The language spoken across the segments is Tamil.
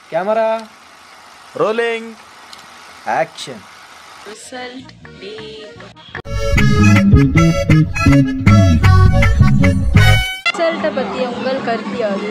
camera rolling action result day ரிசல்ட்டை பற்றிய உங்கள் கருத்து யாது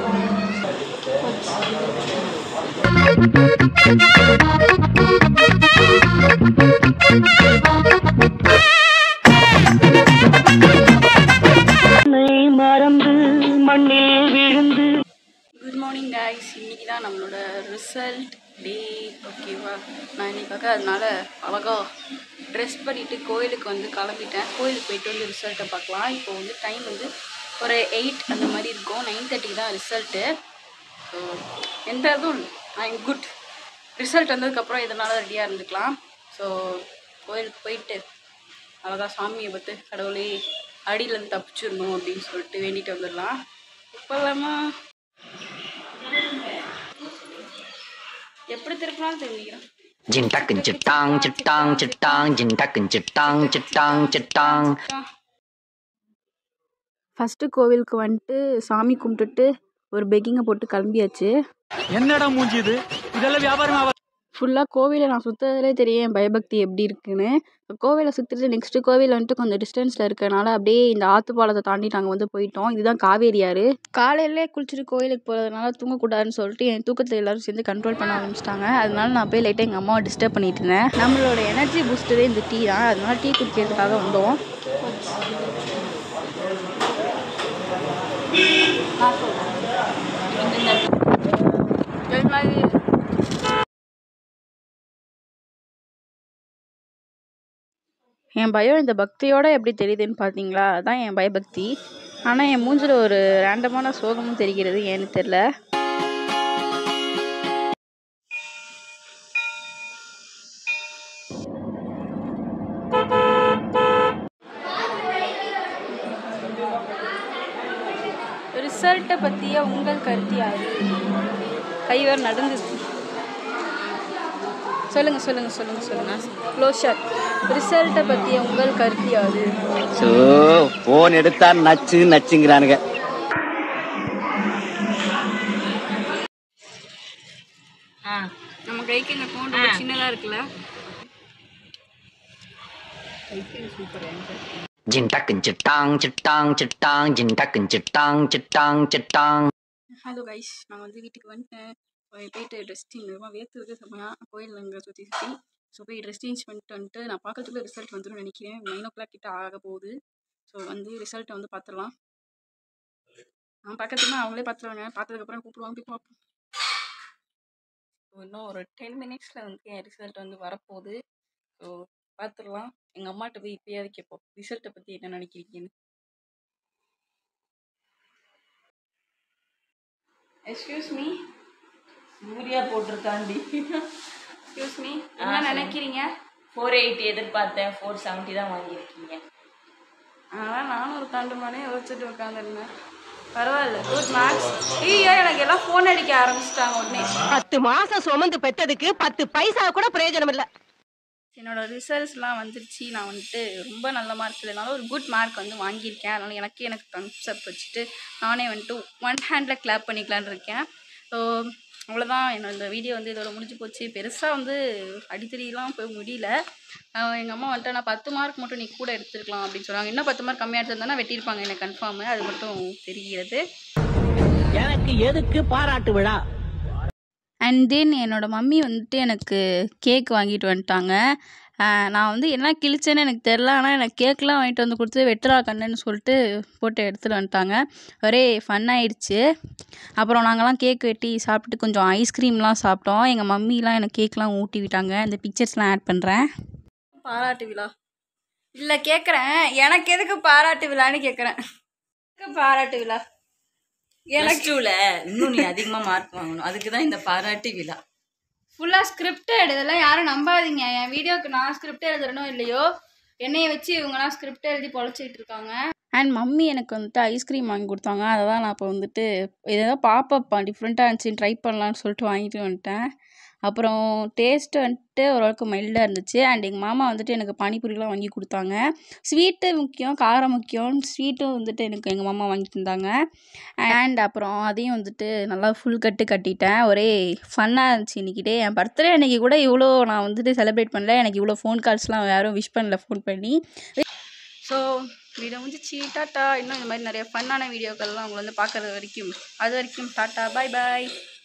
குட் மார்னிங் கைஸ் இன்னைக்கு தான் நம்மளோட ரிசல்ட் டே ஓகேவா நான் இன்னைக்காக அதனால அழகா ட்ரெஸ் பண்ணிவிட்டு கோயிலுக்கு வந்து கிளம்பிட்டேன் கோயிலுக்கு போயிட்டு வந்து ரிசல்ட்டை பார்க்கலாம் இப்போ வந்து டைம் வந்து ஒரு எயிட் அந்த மாதிரி இருக்கும் நைன் தேர்ட்டிக்கு தான் ரிசல்ட்டு ஸோ எந்த இதுவும் ஐ எம் குட் ரிசல்ட் வந்ததுக்கப்புறம் இதனால் ரெடியாக இருந்துக்கலாம் ஸோ கோயிலுக்கு போயிட்டு அழகா சாமியை பார்த்து கடவுளே அடியிலேருந்து தப்பிச்சிடணும் அப்படின்னு சொல்லிட்டு வேண்டிட்டு வந்துடலாம் இப்போல்லாமா எப்படி திருப்பினாலும் தெரிஞ்சுக்கிறேன் Jintakin citang citang citang jintakin citang citang citang first கோவிலுக்கு வந்துட்டு சாமி கும்பிட்டுட்டு ஒரு பெக்கிங்கை போட்டு கிளம்பியாச்சு என்னடா மூஞ்சி இது இதெல்லாம் வியாபாரம் ஆகாது ஃபுல்லாக கோவிலை நான் சுற்றுறதுலே தெரியும் என் பயபக்தி எப்படி இருக்குன்னு கோவிலை சுற்றுறது நெக்ஸ்ட்டு கோவில் வந்துட்டு கொஞ்சம் டிஸ்டன்ஸில் இருக்கனால அப்படியே இந்த ஆத்துப்பாலத்தை தாண்டி நாங்கள் வந்து போயிட்டோம் இதுதான் காவேரி ஆறு காலையிலே குளிச்சுட்டு கோயிலுக்கு போகிறதுனால தூங்கக்கூடாதுன்னு சொல்லிட்டு என் தூக்கத்தை எல்லாரும் சேர்ந்து கண்ட்ரோல் பண்ண ஆரம்பிச்சிட்டாங்க அதனால நான் போய் லைட்டாக எங்கள் அம்மாவை டிஸ்டர்ப் பண்ணிட்டு இருந்தேன் நம்மளோட எனர்ஜி பூஸ்டரே இந்த டீ தான் அதனால டீ குடிக்கிறதுக்காக வந்தோம் என் பயம் இந்த பக்தியோட எப்படி தெரியுதுன்னு பார்த்தீங்களா அதான் என் பயபக்தி ஆனால் என் மூஞ்சில் ஒரு ரேண்டமான சோகமும் தெரிகிறது ஏன்னு தெரில ரிசல்ட்டை பற்றிய உங்கள் கருத்து யாது கைவர் நடந்துச்சு சொல்லுங்க சொல்லுங்க சொல்லுங்க சொல்லுங்க க்ளோஷர் ரிசல்ட்டை பற்றிய உங்கள் கருத்து யாது சோ போன் எடுத்தா நச்சு நச்சுங்கிறானுங்க நம்ம கைக்கு இந்த ஃபோன் ரொம்ப சின்னதாக இருக்குல்ல jintakin citang citang citang jintakin citang citang citang hello guys நான் வந்து வீட்டுக்கு வந்துட்டேன் போய் போயிட்டு ட்ரெஸ் சேஞ்ச் ரொம்ப வேர்த்து செம்மையாக கோயில் அங்கே சுற்றி சுற்றி ஸோ போய் ட்ரெஸ் சேஞ்ச் பண்ணிட்டு வந்துட்டு நான் பார்க்கறதுக்குள்ள ரிசல்ட் வந்துடும் நினைக்கிறேன் நைன் ஓ கிளாக் கிட்ட ஆக போகுது ஸோ வந்து ரிசல்ட்டை வந்து பார்த்துடலாம் நான் பார்க்கறதுக்குனா அவங்களே பார்த்துருவாங்க பார்த்ததுக்கப்புறம் கூப்பிடுவாங்க போய் பார்ப்போம் ஸோ இன்னும் ஒரு டென் மினிட்ஸில் வந்து என் ரிசல்ட் வந்து வரப்போகுது ஸோ பார்த்துடலாம் எங்கள் அம்மாட்ட போய் இப்போயாவது கேட்போம் ரிசல்ட்டை பற்றி என்ன நினைக்கிறீங்கன்னு எக்ஸ்கியூஸ் மீ யூரியா போட்டிருக்காண்டி எக்ஸ்கியூஸ் மீ என்ன நினைக்கிறீங்க ஃபோர் எயிட்டி எதிர்பார்த்தேன் ஃபோர் செவன்ட்டி தான் வாங்கியிருக்கீங்க அதனால் நானும் ஒரு தாண்டு மணி யோசிச்சுட்டு உட்காந்துருந்தேன் பரவாயில்ல குட் மார்க்ஸ் ஐயோ எனக்கு எல்லாம் ஃபோன் அடிக்க ஆரம்பிச்சிட்டாங்க உடனே பத்து மாசம் சுமந்து பெத்ததுக்கு பத்து பைசா கூட பிரயோஜனம் இல்ல என்னோட ரிசல்ட்ஸ்லாம் வந்துருச்சு நான் வந்துட்டு ரொம்ப நல்ல மார்க் இல்லைனாலும் ஒரு குட் மார்க் வந்து வாங்கியிருக்கேன் அதனால் எனக்கு எனக்கு கன்செப்ட் வச்சுட்டு நானே வந்துட்டு ஒன் ஹேண்டில் கிளாப் பண்ணிக்கலான்னு இருக்கேன் ஸோ அவ்வளோதான் என்னோட இந்த வீடியோ வந்து இதோட முடிஞ்சு போச்சு பெருசாக வந்து அடித்தடிலாம் போய் முடியல எங்கள் அம்மா வந்துட்டு நான் பத்து மார்க் மட்டும் நீ கூட எடுத்துருக்கலாம் அப்படின்னு சொன்னாங்க இன்னும் பத்து மார்க் கம்மியாக எடுத்திருந்தா வெட்டியிருப்பாங்க எனக்கு கன்ஃபார்மு அது மட்டும் தெரிகிறது எனக்கு எதுக்கு பாராட்டு விழா அண்ட் தென் என்னோடய மம்மி வந்துட்டு எனக்கு கேக் வாங்கிட்டு வந்துட்டாங்க ஆஹ் நான் வந்து என்ன கிழிச்சேன்னு எனக்கு தெரில ஆனால் எனக்கு கேக்லாம் வாங்கிட்டு வந்து கொடுத்து வெட்டுறா கண்ணுன்னு சொல்லிட்டு போட்டு எடுத்துகிட்டு வந்துட்டாங்க ஒரே ஃபன் ஆயிடுச்சு அப்புறம் நாங்கள்லாம் கேக் வெட்டி சாப்பிட்டு கொஞ்சம் ஐஸ்கிரீம்லாம் சாப்பிட்டோம் எங்கள் மம்மிலாம் எனக்கு கேக்லாம் ஊட்டி விட்டாங்க இந்த பிக்சர்ஸ்லாம் ஆட் பண்ணுறேன் பாராட்டு விழா இல்லை கேட்குறேன் எனக்கு எதுக்கு பாராட்டு விழான்னு கேட்குறேன் பாராட்டு விழா ப்ளஸ் டூவில் இன்னும் நீ அதிகமாக மார்க் வாங்கணும் அதுக்கு தான் இந்த பாராட்டு விழா ஃபுல்லாக ஸ்கிரிப்டட் இதெல்லாம் யாரும் நம்பாதீங்க என் வீடியோக்கு நான் ஸ்கிரிப்ட் எழுதுறனோ இல்லையோ என்னைய வச்சு இவங்கலாம் ஸ்கிரிப்ட் எழுதி பொழைச்சிட்டு இருக்காங்க அண்ட் மம்மி எனக்கு வந்துட்டு ஐஸ்கிரீம் வாங்கி கொடுத்தாங்க அதை தான் நான் இப்போ வந்துட்டு ஏதோ பாப்பப்பா டிஃப்ரெண்ட்டாக இருந்துச்சு ட்ரை பண்ணலான்னு சொல்லிட்டு வாங்கிட்டு வந்துட்டேன் அப்புறம் டேஸ்ட்டு வந்துட்டு ஓரளவுக்கு மைல்டாக இருந்துச்சு அண்ட் எங்கள் மாமா வந்துட்டு எனக்கு பானிபூரிலாம் வாங்கி கொடுத்தாங்க ஸ்வீட்டு முக்கியம் காரம் முக்கியம் ஸ்வீட்டும் வந்துட்டு எனக்கு எங்கள் மாமா வாங்கி தந்தாங்க அண்ட் அப்புறம் அதையும் வந்துட்டு நல்லா ஃபுல் கட்டு கட்டிட்டேன் ஒரே ஃபன்னாக இருந்துச்சு இன்றைக்கிட்டே என் பர்த்டே அன்றைக்கி கூட இவ்வளோ நான் வந்துட்டு செலிப்ரேட் பண்ணல எனக்கு இவ்வளோ ஃபோன் கால்ஸ்லாம் யாரும் விஷ் பண்ணல ஃபோன் பண்ணி ஸோ வீடியோ முடிஞ்சிச்சு டாட்டா இன்னும் இந்த மாதிரி நிறைய ஃபன்னான வீடியோக்கள்லாம் உங்களை வந்து பார்க்குறது வரைக்கும் அது வரைக்கும் டாட்டா பாய் பாய்